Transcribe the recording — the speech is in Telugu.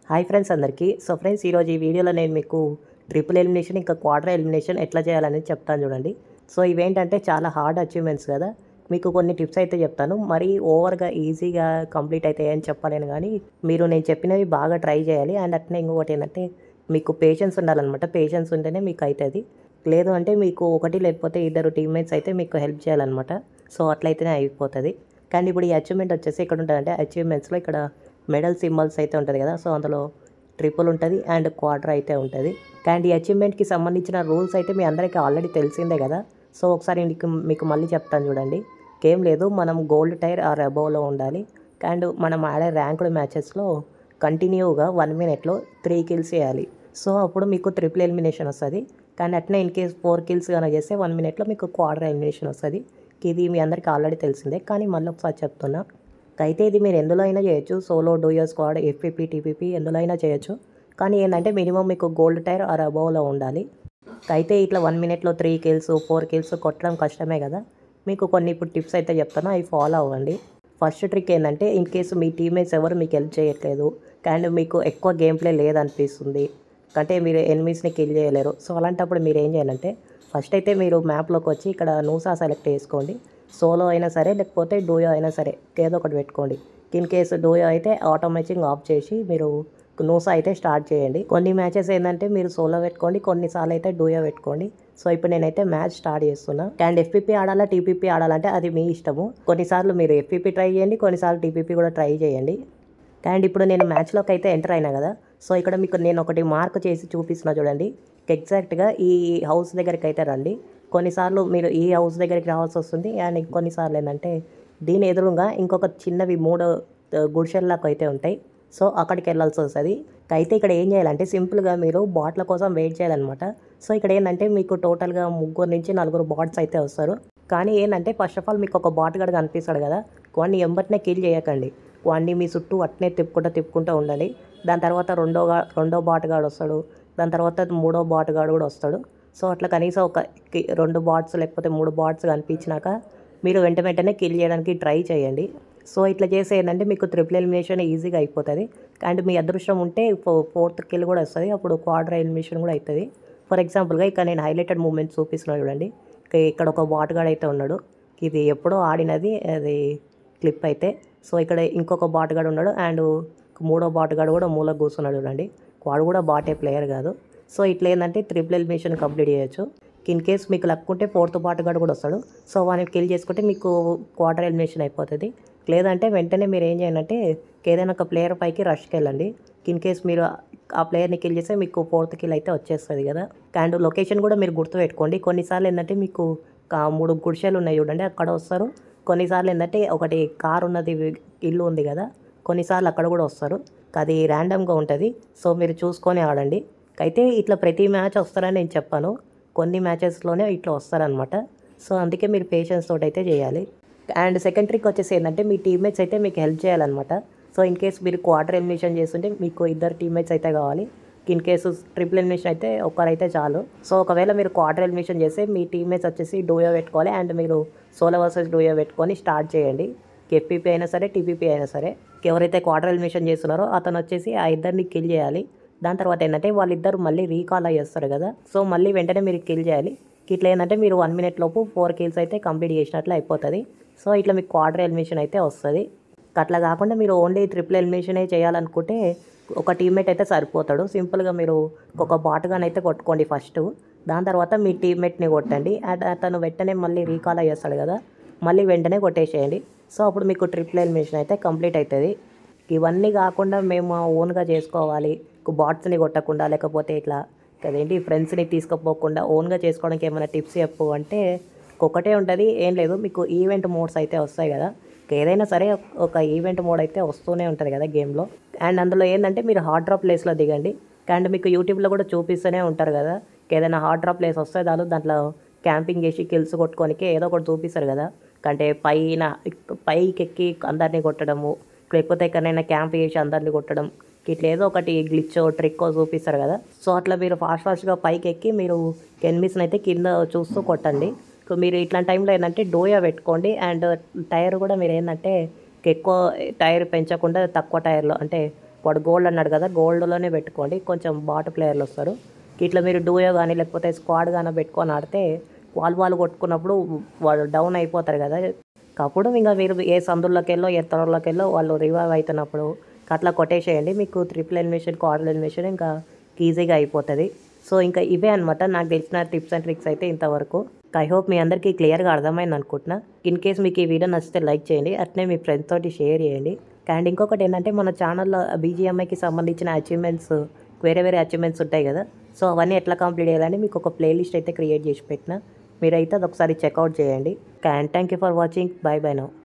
హాయ్ ఫ్రెండ్స్ అందరికీ సో ఫ్రెండ్స్ ఈరోజు ఈ వీడియోలో నేను మీకు ట్రిపుల్ ఎలిమినేషన్ ఇంకా క్వార్టర్ ఎలిమినేషన్ ఎట్లా చేయాలని చెప్తాను చూడండి సో ఇవేంటంటే చాలా హార్డ్ అచీవ్మెంట్స్ కదా మీకు కొన్ని టిప్స్ అయితే చెప్తాను మరీ ఓవర్గా ఈజీగా కంప్లీట్ అవుతాయని చెప్పలేను కానీ మీరు నేను చెప్పినవి బాగా ట్రై చేయాలి అండ్ అట్నే ఇంకొకటి ఏంటంటే మీకు పేషెన్స్ ఉండాలన్నమాట పేషెన్స్ ఉంటేనే మీకు అవుతుంది లేదు అంటే మీకు ఒకటి లేకపోతే ఇద్దరు టీమ్మేట్స్ అయితే మీకు హెల్ప్ చేయాలన్నమాట సో అట్లయితేనే అయిపోతుంది కానీ ఇప్పుడు ఈ అచీవ్మెంట్ వచ్చేసి ఇక్కడ ఉంటుందంటే అచీవ్మెంట్స్లో ఇక్కడ మెడల్ సింబల్స్ అయితే ఉంటుంది కదా సో అందులో ట్రిపుల్ ఉంటుంది అండ్ క్వార్టర్ అయితే ఉంటుంది అండ్ ఈ అచీవ్మెంట్కి సంబంధించిన రూల్స్ అయితే మీ అందరికీ ఆల్రెడీ తెలిసిందే కదా సో ఒకసారి మీకు మీకు మళ్ళీ చెప్తాను చూడండి ఏం లేదు మనం గోల్డ్ టైర్ ఆర్ అబోవ్లో ఉండాలి అండ్ మనం ఆడే ర్యాంక్డ్ మ్యాచెస్లో కంటిన్యూగా వన్ మినిట్లో త్రీ కిల్స్ చేయాలి సో అప్పుడు మీకు ట్రిపుల్ ఎలిమినేషన్ వస్తుంది కానీ అట్నే ఇన్ కేస్ ఫోర్ కిల్స్ కనుక చేస్తే వన్ మినిట్లో మీకు క్వార్టర్ ఎలిమినేషన్ వస్తుంది ఇది మీ అందరికీ ఆల్రెడీ తెలిసిందే కానీ మళ్ళీ ఒకసారి చెప్తున్నా అయితే ఇది మీరు ఎందులో అయినా చేయొచ్చు solo duo squad FPP TPP ఎందులో అయినా చేయొచ్చు కానీ ఏంటంటే మినిమం మీకు గోల్డ్ టైర్ ఆర్ అబోవ్లో ఉండాలి అయితే ఇట్లా వన్ మినిట్లో త్రీ కిల్స్ ఫోర్ కిల్స్ కొట్టడం కష్టమే కదా మీకు కొన్ని ఇప్పుడు టిప్స్ అయితే చెప్తాను అవి ఫాలో అవ్వండి ఫస్ట్ ట్రిక్ ఏంటంటే ఇన్ కేసు మీ టీమేట్స్ ఎవరు మీకు హెల్ప్ చేయట్లేదు అండ్ మీకు ఎక్కువ గేమ్ ప్లే లేదనిపిస్తుంది అంటే మీరు ఎనిమీస్ని కిల్ చేయలేరు సో అలాంటప్పుడు మీరు ఏం చేయాలంటే ఫస్ట్ అయితే మీరు మ్యాప్లోకి వచ్చి ఇక్కడ నూసా సెలెక్ట్ చేసుకోండి సోలో అయినా సరే లేకపోతే డోయో అయినా సరే ఏదో ఒకటి పెట్టుకోండి ఇన్ కేసు డోయో అయితే ఆటోమేటిక్ ఆఫ్ చేసి మీరు నూసా అయితే స్టార్ట్ చేయండి కొన్ని మ్యాచెస్ ఏంటంటే మీరు సోలో పెట్టుకోండి కొన్నిసార్లు అయితే డోయో పెట్టుకోండి సో ఇప్పుడు నేనైతే మ్యాచ్ స్టార్ట్ చేస్తున్నా అండ్ ఎఫ్పీపీ ఆడాలా టీపీపీ ఆడాలంటే అది మీ ఇష్టము కొన్నిసార్లు మీరు ఎఫ్పీపీ ట్రై చేయండి కొన్నిసార్లు టీపీపీ కూడా ట్రై చేయండి అండ్ ఇప్పుడు నేను మ్యాచ్లోకి అయితే ఎంటర్ అయినా కదా సో ఇక్కడ మీకు నేను ఒకటి మార్క్ చేసి చూపిస్తున్నా చూడండి ఎగ్జాక్ట్గా ఈ హౌస్ దగ్గరికి అయితే రండి కొన్నిసార్లు మీరు ఈ హౌస్ దగ్గరికి రావాల్సి వస్తుంది అండ్ కొన్నిసార్లు ఏంటంటే దీని ఎదురుగా ఇంకొక చిన్నవి మూడు గుడిసెల్లాకు అయితే ఉంటాయి సో అక్కడికి వెళ్ళాల్సి వస్తుంది అయితే ఇక్కడ ఏం చేయాలంటే సింపుల్గా మీరు బాట్ల కోసం వెయిట్ చేయాలన్నమాట సో ఇక్కడ ఏంటంటే మీకు టోటల్గా ముగ్గురు నుంచి నలుగురు బాట్స్ అయితే వస్తారు కానీ ఏంటంటే ఫస్ట్ ఆఫ్ ఆల్ మీకు ఒక బాట్ గడ కనిపిస్తాడు కదా వాడిని ఎంబటినే కిల్ చేయకండి వాడిని మీ చుట్టూ అట్నే తిప్పుకుంటూ తిప్పుకుంటూ ఉండాలి దాని తర్వాత రెండో గా- రెండో బాటుగాడు వస్తాడు దాని తర్వాత మూడో బాటుగాడు కూడా వస్తాడు సో అట్లా కనీసం ఒక కి- రెండు బాట్స్ లేకపోతే మూడు బాట్స్ కనిపించినాక మీరు వెంట వెంటనే కిల్ చేయడానికి ట్రై చేయండి సో ఇట్లా చేస్తే ఏంటంటే మీకు ట్రిపుల్ ఎలిమినేషన్ ఈజీగా అయిపోతుంది అండ్ మీ అదృష్టం ఉంటే ఫో- ఫోర్త్ కిల్ కూడా వస్తుంది అప్పుడు క్వార్టర్ ఎలిమినేషన్ కూడా అవుతుంది ఫర్ ఎగ్జాంపుల్గా ఇక్కడ నేను హైలైటెడ్ మూమెంట్ చూపిస్తున్నాను చూడండి ఇక ఇక్కడ ఒక బాటుగాడు అయితే ఉన్నాడు ఇది ఎప్పుడో ఆడినది అది క్లిప్ అయితే సో ఇక్కడ ఇంకొక బాటుగాడు ఉన్నాడు అండ్ మూడో బాటుగాడు కూడా మూల కూర్చున్నాడు చూడండి వాడు కూడా బాటే ప్లేయర్ కాదు సో ఇట్లా ఏంటంటే ట్రిపుల్ ఎలిమినేషన్ కంప్లీట్ చేయొచ్చు ఇన్ కేస్ మీకు లక్ ఉంటే ఫోర్త్ బాటుగాడు కూడా వస్తాడు సో వాడిని కిల్ చేసుకుంటే మీకు క్వార్టర్ ఎలిమినేషన్ అయిపోతుంది లేదంటే వెంటనే మీరు ఏం చేయాలంటే ఏదైనా ఒక ప్లేయర్ పైకి రష్కి వెళ్ళండి ఇన్ కేస్ మీరు ఆ ప్లేయర్ని కిల్ చేస్తే మీకు ఫోర్త్ కిల్ అయితే వచ్చేస్తుంది కదా అండ్ లొకేషన్ కూడా మీరు గుర్తుపెట్టుకోండి కొన్నిసార్లు ఏంటంటే మీకు కా- మూడు గుడిసెలు ఉన్నాయి చూడండి అక్కడ వస్తారు కొన్నిసార్లు ఏంటంటే ఒకటి కార్ ఉన్నది ఇల్లు ఉంది కదా కొన్నిసార్లు అక్కడ కూడా వస్తారు అది ర్యాండమ్గా ఉంటుంది సో మీరు చూసుకొని ఆడండి అయితే ఇట్లా ప్రతి మ్యాచ్ వస్తారని నేను చెప్పాను కొన్ని మ్యాచెస్లోనే ఇట్లా వస్తారనమాట సో అందుకే మీరు పేషెన్స్ తోటి అయితే చేయాలి అండ్ సెకండ్ ట్రిక్ వచ్చేసి ఏంటంటే మీ టీమ్మేట్స్ అయితే మీకు హెల్ప్ చేయాలన్నమాట సో ఇన్ కేస్ మీరు క్వార్టర్ ఎలిమినేషన్ చేస్తుంటే మీకు ఇద్దరు టీమ్మేట్స్ అయితే కావాలి ఇన్ కేసు ట్రిపుల్ ఎలిమినేషన్ అయితే ఒక్కరైతే చాలు సో ఒకవేళ మీరు క్వార్టర్ ఎలిమినేషన్ చేస్తే మీ టీమ్మేట్స్ వచ్చేసి డోయో పెట్టుకోవాలి అండ్ మీరు సోలో వర్సెస్ డోయో పెట్టుకొని స్టార్ట్ చేయండి ఎఫ్పీపీ అయినా సరే టీపీపీ అయినా సరే ఎవరైతే క్వార్టర్ ఎలిమినేషన్ చేస్తున్నారో అతను వచ్చేసి ఆ ఇద్దరిని కిల్ చేయాలి దాని తర్వాత ఏంటంటే వాళ్ళిద్దరు మళ్ళీ రీకాల్ అయ్యేస్తారు కదా సో మళ్ళీ వెంటనే మీరు కిల్ చేయాలి ఇట్లా ఏంటంటే మీరు వన్ మినిట్ లోపు ఫోర్ కిల్స్ అయితే కంప్లీట్ చేసినట్లు అయిపోతుంది సో ఇట్లా మీకు క్వార్టర్ ఎలిమినేషన్ అయితే వస్తుంది అట్లా కాకుండా మీరు ఓన్లీ ట్రిపుల్ ఎలిమినేషనే చేయాలనుకుంటే ఒక టీమ్మేట్ అయితే సరిపోతాడు సింపుల్గా మీరు ఒక బాటుగాని అయితే కొట్టుకోండి ఫస్ట్ దాని తర్వాత మీ టీమ్మేట్ని కొట్టండి అండ్ అతను వెంటనే మళ్ళీ రీకాల్ అయ్యేస్తాడు కదా మళ్ళీ వెంటనే కొట్టేసేయండి సో అప్పుడు మీకు ట్రిపుల్ ఎలిమినేషన్ అయితే కంప్లీట్ అవుతుంది ఇవన్నీ కాకుండా మేము ఓన్గా చేసుకోవాలి బాట్స్ని కొట్టకుండా లేకపోతే ఇట్లా కదేంటి ఫ్రెండ్స్ని తీసుకుపోకుండా ఓన్గా చేసుకోవడానికి ఏమైనా టిప్స్ చెప్పు అంటే ఒకటే ఉంటుంది ఏం లేదు మీకు ఈవెంట్ మోడ్స్ అయితే వస్తాయి కదా ఏదైనా సరే ఒక ఈవెంట్ మోడ్ అయితే వస్తూనే ఉంటుంది కదా గేమ్లో అండ్ అందులో ఏంటంటే మీరు హాట్ డ్రాప్ ప్లేస్లో దిగండి అండ్ మీకు యూట్యూబ్లో కూడా చూపిస్తూనే ఉంటారు కదా ఏదైనా హాట్ డ్రాప్ ప్లేస్ వస్తే దాని దాంట్లో క్యాంపింగ్ చేసి కిల్స్ కొట్టుకోనికి ఏదో ఒకటి చూపిస్తారు కదా అంటే పైన పైకి ఎక్కి అందరినీ కొట్టడము లేకపోతే ఎక్కడైనా క్యాంప్ చేసి అందరినీ కొట్టడం ఇట్లా ఏదో ఒకటి గ్లిచ్ ట్రిక్కో చూపిస్తారు కదా సో అట్లా మీరు ఫాస్ట్ ఫాస్ట్గా పైకి ఎక్కి మీరు ఎనిమిస్ని అయితే కింద చూస్తూ కొట్టండి సో మీరు ఇట్లాంటి టైంలో ఏంటంటే డోయా పెట్టుకోండి అండ్ టైర్ కూడా మీరు ఏంటంటే ఎక్కువ టైర్ పెంచకుండా తక్కువ టైర్లో అంటే వాడు గోల్డ్ అన్నాడు కదా గోల్డ్లోనే పెట్టుకోండి కొంచెం బాట ప్లేయర్లు వస్తారు ఇట్లా మీరు డూయో కానీ లేకపోతే స్క్వాడ్ కానీ పెట్టుకొని ఆడితే వాళ్ళు వాళ్ళు కొట్టుకున్నప్పుడు వాళ్ళు డౌన్ అయిపోతారు కదా అప్పుడు ఇంకా మీరు ఏ సందుల్లోకి వెళ్ళో ఏ తొరలోకి వెళ్ళో వాళ్ళు రివైవ్ అవుతున్నప్పుడు అట్లా కొట్టేసేయండి మీకు ట్రిపుల్ ఎలిమినేషన్ క్వార్టర్ ఎలిమినేషన్ ఇంకా ఈజీగా అయిపోతుంది సో ఇంకా ఇవే అనమాట నాకు తెలిసిన టిప్స్ అండ్ ట్రిక్స్ అయితే ఇంతవరకు ఐ హోప్ మీ అందరికీ క్లియర్గా అర్థమైంది అనుకుంటున్నా ఇన్ కేస్ మీకు ఈ వీడియో నచ్చితే లైక్ చేయండి అట్నే మీ ఫ్రెండ్స్ తోటి షేర్ చేయండి అండ్ ఇంకొకటి ఏంటంటే మన ఛానల్లో బీజిఎంఐకి సంబంధించిన అచీవ్మెంట్స్ వేరే వేరే అచీవ్మెంట్స్ ఉంటాయి కదా సో అవన్నీ ఎట్లా కంప్లీట్ చేయాలని మీకు ఒక ప్లేలిస్ట్ అయితే క్రియేట్ చేసి పెట్టిన మీరైతే అది ఒకసారి చెక్అవుట్ చేయండి and thank you for watching bye bye now